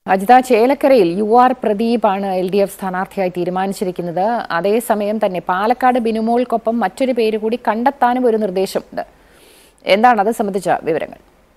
അജിത ചേലക്കരയിൽ U R പ്രദീപാണ് L D F സ്ഥാനാർത്ഥിയായി തീരുമാനിച്ചിരിക്കുന്നത് അതേസമയം തന്നെ പാലക്കാട് ബിനുമോൾക്കൊപ്പം മറ്റൊരു പേര് കൂടി കണ്ടെത്താനും ഒരു നിർദ്ദേശമുണ്ട് എന്താണ് അത് സംബന്ധിച്ച വിവരങ്ങൾ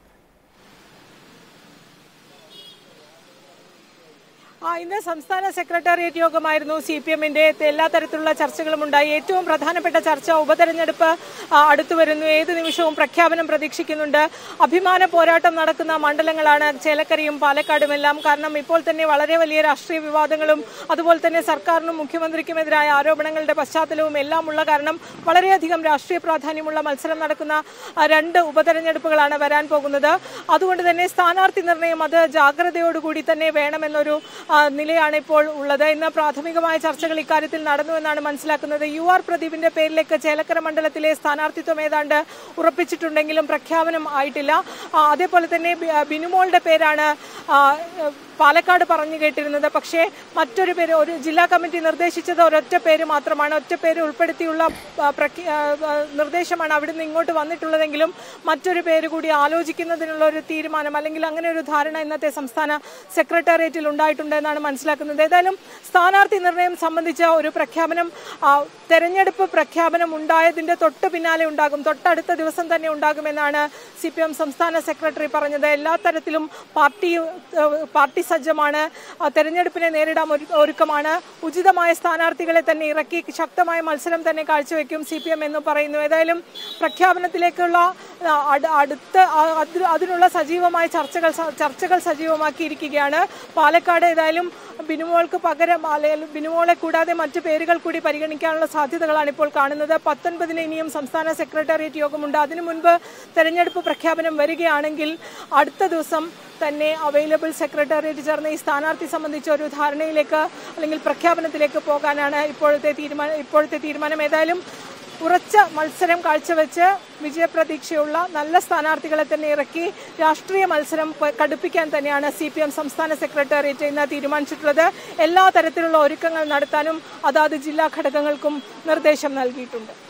ആ, ഇന്ന് സംസ്ഥാന സെക്രട്ടേറിയറ്റ് യോഗമായിരുന്നു സി പി എമ്മിന്റെ എല്ലാ തരത്തിലുള്ള ചർച്ചകളും ഉണ്ടായി ഏറ്റവും പ്രധാനപ്പെട്ട ചർച്ച ഉപതെരഞ്ഞെടുപ്പ് ആ, അടുത്തു വരുന്നു ഏത് നിമിഷവും പ്രഖ്യാപനം പ്രതീക്ഷിക്കുന്നുണ്ട് അഭിമാന പോരാട്ടം നടക്കുന്ന മണ്ഡലങ്ങളാണ് ചേലക്കരയും പാലക്കാടും എല്ലാം കാരണം ഇപ്പോൾ തന്നെ വളരെ വലിയ രാഷ്ട്രീയ വിവാദങ്ങളും അതുപോലെ തന്നെ സർക്കാരിനും മുഖ്യമന്ത്രിക്കുമെതിരായ ആരോപണങ്ങളുടെ പശ്ചാത്തലവും എല്ലാം ഉള്ള കാരണം വളരെയധികം രാഷ്ട്രീയ പ്രാധാന്യമുള്ള മത്സരം നടക്കുന്ന ആ, രണ്ട് ഉപതെരഞ്ഞെടുപ്പുകളാണ് വരാൻ പോകുന്നത് അതുകൊണ്ട് തന്നെ സ്ഥാനാർത്ഥി നിർണയം അത് ജാഗ്രതയോടുകൂടി തന്നെ വേണമെന്നൊരു ആ, നിലയാണ് ഇപ്പോൾ ഉള്ളത് ഇന്ന് പ്രാഥമികമായ ചർച്ചകൾ ഇക്കാര്യത്തിൽ നടന്നു എന്നാണ് മനസ്സിലാക്കുന്നത് യു ആർ പ്രദീപിന്റെ പേരിലേക്ക് ചേലക്കര മണ്ഡലത്തിലെ സ്ഥാനാർത്ഥിത്വം ഏതാണ്ട് ഉറപ്പിച്ചിട്ടുണ്ടെങ്കിലും പ്രഖ്യാപനം ആയിട്ടില്ല ആ, അതേപോലെ തന്നെ ബി- ആ, ബിനുമോളുടെ പേരാണ് ആ, പാലക്കാട് പറഞ്ഞു കേട്ടിരുന്നത് പക്ഷേ മറ്റൊരു പേര് ഒരു ജില്ലാ കമ്മിറ്റി നിർദ്ദേശിച്ചത് ഒരൊറ്റ പേര് മാത്രമാണ് ഒറ്റ പേര് ഉൾപ്പെടുത്തിയുള്ള ആ, പ്രഖ്യ- ആ, ആ, നിർദ്ദേശമാണ് അവിടുന്ന് ഇങ്ങോട്ട് വന്നിട്ടുള്ളതെങ്കിലും മറ്റൊരു പേര് കൂടി ആലോചിക്കുന്നതിനുള്ള ഒരു തീരുമാനം അല്ലെങ്കിൽ അങ്ങനെ ഒരു ധാരണ ഇന്നത്തെ സംസ്ഥാന സെക്രട്ടേറിയറ്റിൽ ഉണ്ടായിട്ടുണ്ട് എന്നാണ് മനസ്സിലാക്കുന്നത് ഏതായാലും സ്ഥാനാർത്ഥി നിർണയം സംബന്ധിച്ച ഒരു പ്രഖ്യാപനം ആ, തെരഞ്ഞെടുപ്പ് പ്രഖ്യാപനം ഉണ്ടായതിന്റെ തൊട്ട് പിന്നാലെ ഉണ്ടാകും തൊട്ടടുത്ത ദിവസം തന്നെ ഉണ്ടാകുമെന്നാണ് സി പി എം സംസ്ഥാന സെക്രട്ടറി പറഞ്ഞത് എല്ലാ തരത്തിലും പാർട്ടി ഏഹ്, പാർട്ടി സജ്ജമാണ് ആ, തെരഞ്ഞെടുപ്പിനെ നേരിടാൻ ഒരു- ഒരുക്കമാണ് ഉചിതമായ സ്ഥാനാർത്ഥികളെ തന്നെ ഇറക്കി ശക്തമായ മത്സരം തന്നെ കാഴ്ചവെക്കും സി പി എം എന്ന് പറയുന്നു ഏതായാലും പ്രഖ്യാപനത്തിലേക്കുള്ള ആ, അട്- അടുത്ത ആ, അത്- അതിനുള്ള സജീവമായ ചർച്ചകൾ സ- ചർച്ചകൾ സജീവമാക്കിയിരിക്കുകയാണ് പാലക്കാട് ഏതായാലും ബിനുമോൾക്ക് പകരം അല്ലെങ്കിൽ ബിനുമോളെ കൂടാതെ മറ്റു പേരുകൾ കൂടി പരിഗണിക്കാനുള്ള സാധ്യതകളാണ് ഇപ്പോൾ കാണുന്നത് പത്തൊൻപതിന് ഇനിയും സംസ്ഥാന സെക്രട്ടേറിയറ്റ് യോഗമുണ്ട് അതിനു മുൻപ് തെരഞ്ഞെടുപ്പ് പ്രഖ്യാപനം വരികയാണെങ്കിൽ അടുത്ത ദിവസം തന്നെ അവൈലബിൾ സെക്രട്ടേറിയറ്റ് ചേർന്ന് ഈ സ്ഥാനാർത്ഥി സംബന്ധിച്ച ഒരു ധാരണയിലേക്ക് അല്ലെങ്കിൽ പ്രഖ്യാപനത്തിലേക്ക് പോകാനാണ് ഇപ്പോഴത്തെ തീരുമാനം ഇപ്പോഴത്തെ തീരുമാനം ഏതായാലും ഉറച്ച മത്സരം കാഴ്ചവെച്ച് വിജയപ്രതീക്ഷയുള്ള നല്ല സ്ഥാനാർത്ഥികളെ തന്നെ ഇറക്കി രാഷ്ട്രീയ മത്സരം പ- കടുപ്പിക്കാൻ തന്നെയാണ് സി പി എം സംസ്ഥാന സെക്രട്ടേറിയറ്റ് ഇന്ന് തീരുമാനിച്ചിട്ടുള്ളത് എല്ലാ തരത്തിലുള്ള ഒരുക്കങ്ങൾ നടത്താനും അതാത് ജില്ലാ ഘടകങ്ങൾക്കും നിർദ്ദേശം നൽകിയിട്ടുണ്ട്